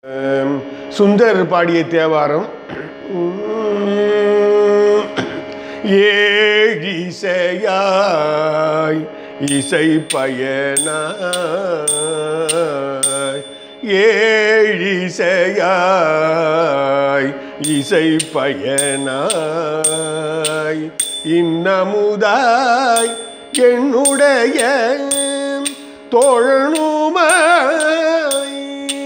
ஆம், சுந்தர் பாடிய தேவாரம் ஏழிசையாய் இசை பயனாய் ஏழிசையாய் இசை பயனாய் இன்னமுதாய் என்னுடைய தோழனுமாய்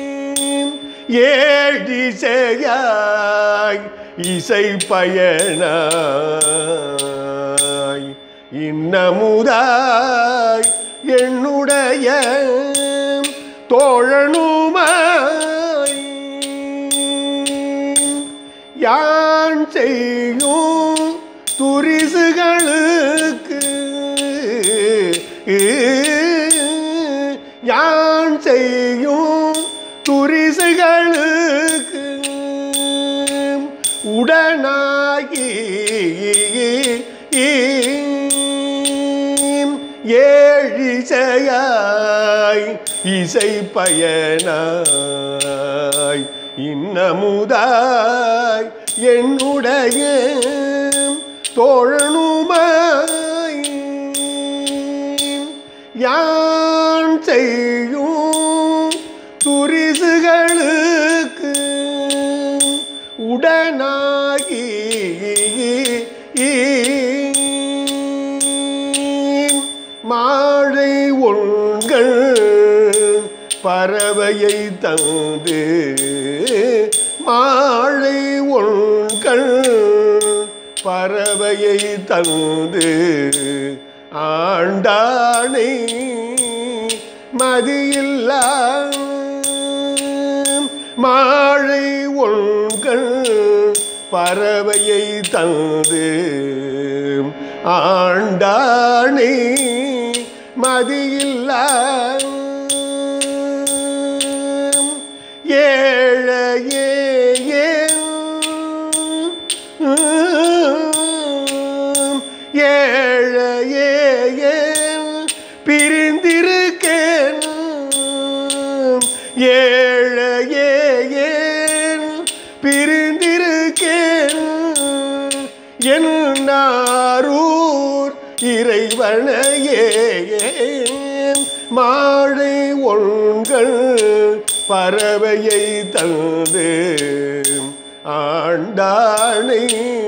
ஏழிசையாய் இசை பயனாய் இன்னமுதாய் என்னுடைய தோழனுமாய் யான் செய்யும் துரிசுகளுக்கு யான் செய்யும் துரிசுகளுக்கு உடனாகி ஏழிசையாய் இசை பயனாய் இன்னமுதாய் என்னுடைய தோழனுமாய் யான் செய்யும் துரிசுகளுக்கு உடனாகி மாழை ஒண்கள் பறவையை தந்து மாழை ஒண்கள் பறவையை தந்து ஆண்டானை மதியில்லா மாழை ஒண்கள் பறவையை தந்து ஆண்டானே மதியில்லா ஏழையே ஏழையே பிரிந்திருக்கேன் ஏழையே பிரிந்திருக்கேன் என் நாரூர் இறைவனையே மாழை ஒண்கள் பறவையை தந்து ஆண்டானை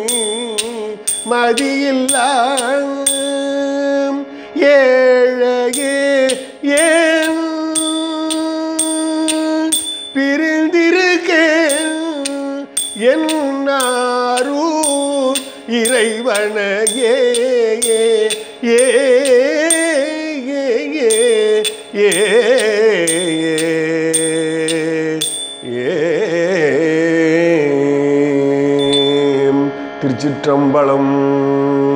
மதியில்லா ஏழையே ஏன் பிரிந்திருக்கேன் என்னாரூர் இறைவனையே ஏ ஏ ஏ ஏ ஏ திருச்சிற்றம்பலம்